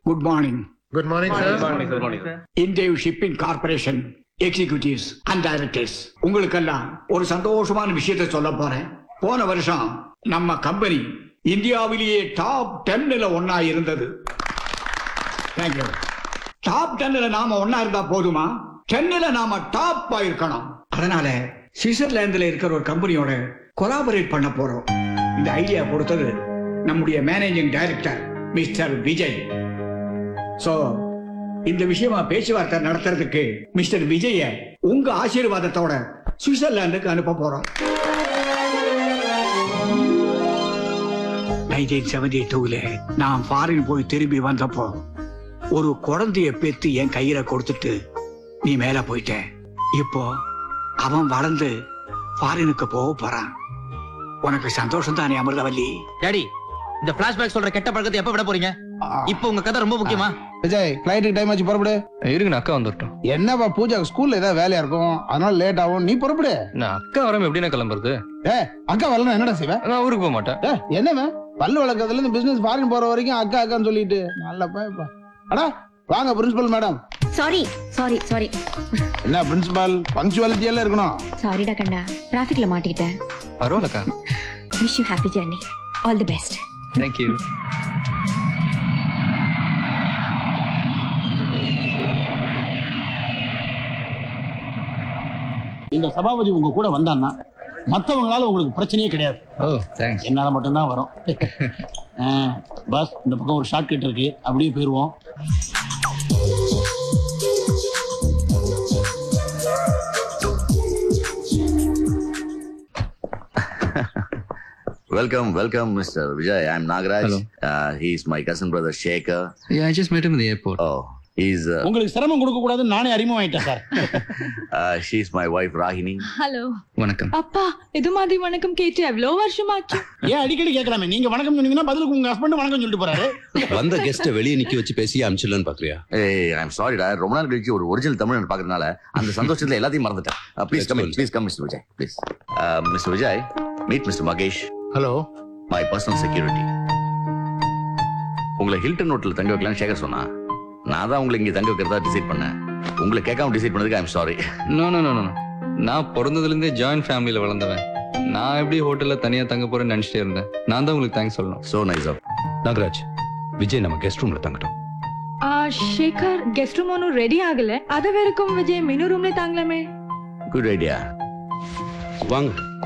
Good morning good morning sir இந்திய shipping corporation executives and directors உங்களுக்கெல்லாம் ஒரு சந்தோஷமான விஷயத்தை சொல்ல போறேன் போன வருஷம் நம்ம கம்பெனி இந்தியாவிலேயே டாப் டென்ல ஒன்னா இருந்தது தேங்க்யூ டாப் டென்ல நாம ஒன்னா இருந்தா போதுமா டென்ல நாம டாப் இருக்கணும் அதனால சுவிட்சர்லாந்துல இருக்கிற ஒரு கம்பெனியோட கொலாபரேட் பண்ண போறோம் இந்த ஐடியா கொடுத்தது நம்முடைய managing director mister Vijay so இந்த விஷயமா பேச்சுவார்த்தை நடத்துறதுக்கு மிஸ்டர் விஜய உங்க ஆசீர்வாதத்தோட சுவிட்சர்லாந்துக்கு அனுப்ப போறோம் நைன்டீன் செவன்டி டூல நான் ஃபாரின் போய் திரும்பி வந்தப்போ ஒரு குழந்தைய பெத்து என் கையில கொடுத்துட்டு நீ மேல போயிட்ட இப்போ அவன் வளர்ந்து ஃபாரினுக்கு போக போறான் உனக்கு சந்தோஷம் தானே அமிர்தவல்லி டாடி இந்த பிளாஷ்பேக் சொல்ற கெட்ட பழக்கத்தை எப்ப விட போறீங்க இப்போ உங்க கதை ரொம்ப முக்கியமா விஜய் ஃபிளைட்டுக்கு டைம் ஆச்சு புறப்படு இருங்க அக்கா வந்துட்டோம் என்னப்பா பூஜா ஸ்கூல்ல ஏதாவது வேலையா இருக்கும் அதனால லேட் ஆகும் நீ புறப்படு நான் அக்கா வராம எப்படிண்ணா கிளம்புறது ஏ அக்கா வரலாம் என்னடா செய்வ நான் ஊருக்கு போக மாட்டேன் ஏ என்னவன் பல்லு வளர்க்கறதுல இருந்து பிசினஸ் ஃபாரின் போற வரைக்கும் அக்கா அக்கான்னு சொல்லிட்டு நல்ல பயப்பா அடா வாங்க principal madam sorry sorry sorry என்ன பிரின்சிபல் பங்க்சுவாலிட்டி எல்லாம் இருக்கணும் சாரிடா கண்ணா டிராஃபிக்ல மாட்டிக்கிட்டேன் பரவாயில்லக்கா wish you happy journey all the best thank you இந்த சபாபதி உங்க கூட வந்தான்னா மத்தவங்களால உங்களுக்கு பிரச்சனையே கிடையாது ஓ தேங்க்ஸ் என்னால மட்டும்தான் வரும் ஆ, பாஸ் இந்த பக்கம் ஒரு ஷார்ட் கட் இருக்கு அப்படியே போயிருவோம் Welcome, welcome, Mr. Vijay. I'm Nagaraj. Hello. Uh, he's my cousin brother Shekhar. Yeah, I just met him in the airport. Oh, he's uh, உங்களுக்கு சிரமம் கொடுக்க கூடாதுன்னு நானே அறிமுகமாயிட்டேன் sir uh, she's my wife Rahini. Hello வணக்கம் அப்பா இது மாதிரி வணக்கம் கேட்டு எவ்வளோ வருஷமாச்சு ஏன் அடிக்கடி கேட்கலாமே நீங்க வணக்கம் சொன்னீங்கன்னா பதிலுக்கு உங்க ஹஸ்பண்ட் வணக்கம் சொல்லிட்டு போறாரு வந்த கெஸ்ட வெளியே நிக்க வச்சு பேசி அமிச்சிடலான்னு பாக்குறியா Hey, I'm sorry, டா ரொம்ப நாள் கழிச்சு ஒரு ஒரிஜினல் தமிழ் பாக்குறதுனால அந்த சந்தோஷத்துல எல்லாத்தையும் மறந்துட்டேன் please come please come mister Vijay please mister Vijay meet mister Mahesh hello my personal security உங்களை ஹில்டன் ஹோட்டல் தங்க வைக்கலாம்னு சேகர் சொன்னா நான் தான் உங்களை இங்க தங்க வைக்கிறதா டிசைட் பண்ணேன் உங்களை கேட்காம டிசைட் பண்ணதுக்கு I'm sorry no no no no நான் பிறந்ததுலேருந்தே ஜாயின்ட் ஃபேமிலியில் வளர்ந்தவன் நான் எப்படி ஹோட்டலில் தனியாக தங்க போறேன்னு நினச்சிட்டே இருந்தேன் நான் தான் உங்களுக்கு தேங்க்ஸ் சொல்லணும் so nice of Nagaraj Vijay நம்ம கெஸ்ட் ரூம்ல தங்கட்டும் ಆ ಶೇಖರ್ ಗೆಸ್ಟ್ ರೂಮ್ ಅವನು ರೆಡಿ ಆಗಲೆ ಅದ ವೇರಕಂ ವಿಜಯ್ ಮಿನು ರೂಮ್ಲೆ ತಾಂಗ್ಲಮೆ குட் ஐடியா வாங்க